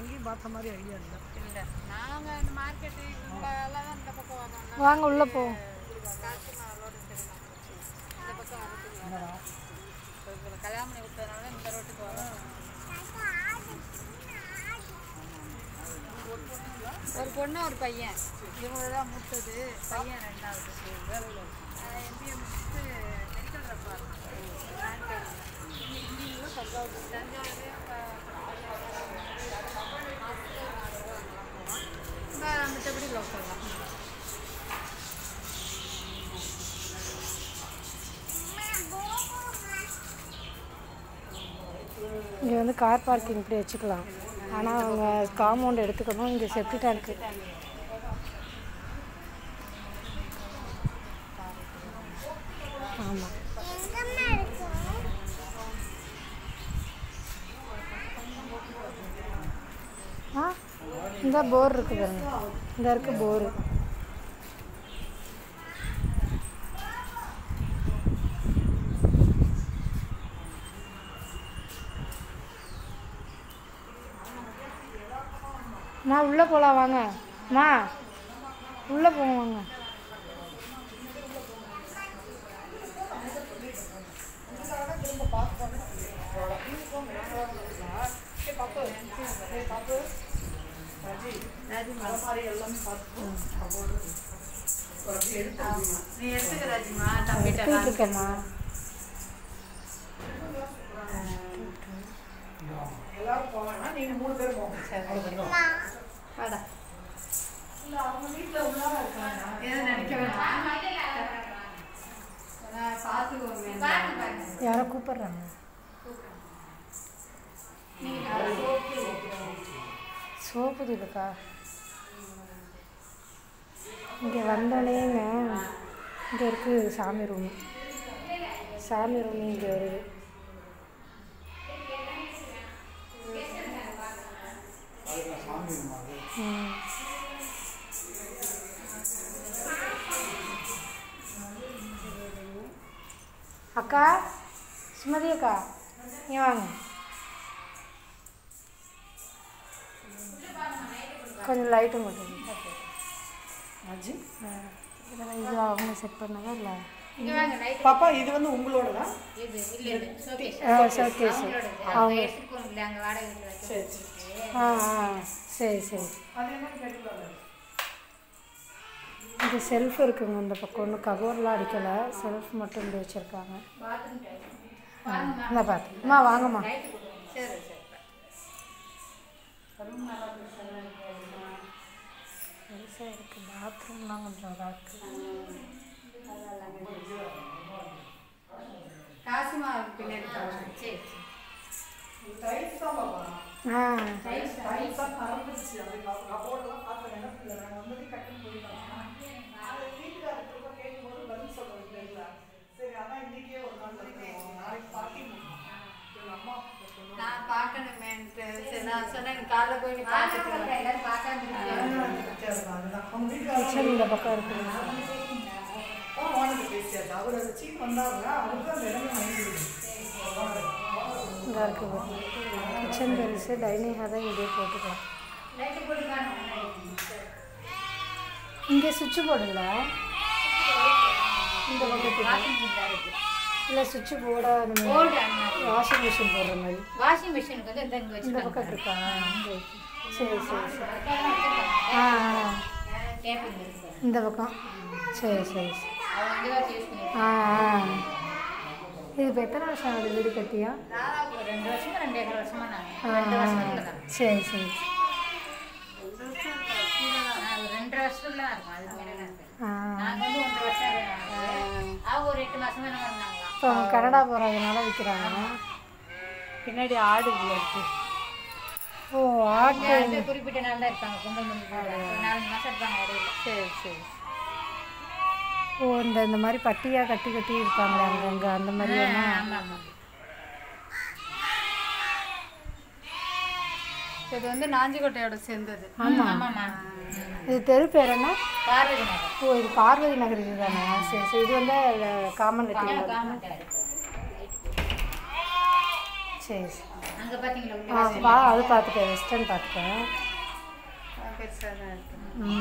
எங்கேயும் பார்த்த மாதிரி ஐடியா இல்லை இல்லை நாங்கள் இந்த மார்க்கெட்டு இவங்களால தான் இந்த பக்கம் வரோம்னா வாங்க உள்ளே போ காசு ரோடு தெரியுமா இந்த பக்கம் வரதுக்கு இப்போ இவங்களை கல்யாணம் பண்ணி விட்டதுனால இந்த ரோட்டுக்கு வரோம் ஒரு பொண்ணு ஒரு பையன் இவங்க தான் மூத்தது பையன் ரெண்டாவது எம்பிஏ முடிச்சுட்டு மெடிக்கல் ரப்பா தஞ்சாவூர் தஞ்சாவூர் மற்றபடி லோக்கல் தான் இங்கே வந்து கார் பார்க்கிங் இப்படி வச்சுக்கலாம் ஆனால் அவங்க காம்பவுண்ட் எடுத்துக்கணும் இங்கே செப்டி டேங்க்கு ஆமாம் ஆ இந்த போர் இருக்கு பாருங்க இந்த இருக்கு போரு அம்மா உள்ளே போகலாம் வாங்க அம்மா உள்ளே போங்க வாங்க நீ எடுத்துக்க ராஜிமா தம்பிட்ட எடுத்துக்கிட்டு இருக்கேம்மா எல்லாரும் போவாங்கன்னா நீங்கள் மூணு பேர் போங்க வாடா எதுவும் நினைக்க வேண்டாம் நான் பார்த்துக்குவோம் யாரோ கூப்பிட்றாங்க சோப்பு தூளுக்கா இங்கே வந்தோடனேங்க இங்கே இருக்குது சாமி ரூம் சாமி ரூம் இங்கே வருது ம். அக்கா சுமதி அக்கா நீ வாங்க கொஞ்சம் லைட்டு மட்டும் அஜி இதெல்லாம் இது அவங்க செட் பண்ணதா இல்லை இங்க வாங்க லைட் பாப்பா இது வந்து உங்களோட தான் இது இல்ல இல்ல ஷோகேஸ் ஷோகேஸ் அவங்க அவங்க எடுத்துக்கோங்க இல்ல அங்க வாடகை வீட்டுல வைக்க சரி சரி ஆ ஆ சரி சரி அது என்னன்னு கேட்டுக்கலாம்ல இது செல்ஃப் இருக்குங்க இந்த பக்கம் ஒன்றும் கபோர்ட்லாம் அடிக்கலை செல்ஃப் மட்டும் இப்படி வச்சுருக்காங்க பாத்ரூம் டைம் இந்த பார்த்து அம்மா வாங்கம்மா லைட் சரி சரி பெருசாக இருக்குது பாத்ரூம்லாம் கொஞ்சம் இதாக இருக்குது காசுமா பின்னாடி தரணும். சரி டைல்ஸ் தான் பாப்பா ஆ டைல்ஸ் தான் மறந்துடுச்சு அது கபோர்டெல்லாம் பார்த்தேன் என்ன இல்லை நாங்கள் வந்ததே கட்டுன்னு போயிட்டோம் அது வீட்டுக்காரர் திரும்ப கேட்கும்போது பதில் சொல்றது தெரியல சரி அதான் இன்னைக்கே ஒரு நாள் இருக்கோம் நாளைக்கு பார்ட்டி எங்கள் அம்மா கொண்டு நான் பார்க்கணுமேன்ட்டு சரி நான் சொன்னேன் நீ காலைல போய் நீ பார்த்துட்டு எல்லாரும் பார்க்காம அதுதான் அவங்க வீட்டுக்காரர் கிச்சன் இந்த பக்கம் இருக்குது ஓனர்கிட்ட பேசியாச்சு அவர் அந்த சீப் வந்தாருல அவருக்கு அந்த இடமே வாங்கிடுது இங்கே இருக்குது கிச்சன் பெருசு டைனிங் ஹால் தான் இங்கே போட்டுக்கலாம் லைட்டு போட்டு காணும் இங்கே சுவிட்ச் போர்டு இல்லை இந்த பக்கத்துக்கு இல்லை சுவிட்ச் போர்டாக அந்த மாதிரி போர்டு அந்த வாஷிங் மிஷின் போடுற மாதிரி வாஷிங் மிஷினுக்கு வந்து இந்த இங்கே இந்த வச்சுருக்காங்க பக்கம் இருக்கா இங்கே இருக்கு. சரி சரி சரி ஆ ஆ டேப்பிங் இருக்கு இந்த பக்கம் சரி சரி சரி அவங்க வந்து வச்சு யூஸ் பண்ணி ஆ ஆ இது இப்போ எத்தனை வருஷம் ஆகுது வீடு கட்டியா நாலாவது ஒரு ரெண்டு வருஷமா ரெண்டு ஏக்கர் வருஷமா நான் ஆ ரெண்டு ஆ. வருஷத்துல தான் சரி சரி நான் ஒரு ரெண்டரை வருஷத்துல தான் இருக்கும் அதுக்கு மேலே இருக்கு ஆ நாங்கள் வந்து ஒன்றரை வருஷம் ஆகுது. அவங்க ஒரு எட்டு மாசமா என்ன பண்ணாங்களாம் இப்போ அவங்க கனடா போகிறதுனால விற்கிறாங்க பின்னாடி ஆடு இவ்வளோ இருக்கு ஓ ஆட்டு வந்து குறிப்பிட்ட நாள் தான் இருப்பாங்க பொங்கல் முடிஞ்சு ஒரு நாலஞ்சு மாசம் இருப்பாங்க இடையில சரி சரி ஓ இந்த இந்த மாதிரி பட்டியாக கட்டி கட்டி இருப்பாங்களே அங்கங்கே அந்த மாதிரியான ஆமா ஆமா இது வந்து நாஞ்சிக்கோட்டையோட சேர்ந்தது ஆமாம் ஆமாம்மா இது தெரு பேர் என்ன பார்வதி நகர் ஓ இது பார்வதி நகர் இதுதானே சரி சரி இது வந்து காமன் லெட்டிங் காமட்டாரு சரி சரி அங்கே பார்த்தீங்களா ஆ பா அது பார்த்துட்டேன் வெஸ்டர்ன் பார்த்துட்டேன் பெருசாக தான் இருக்கு ம்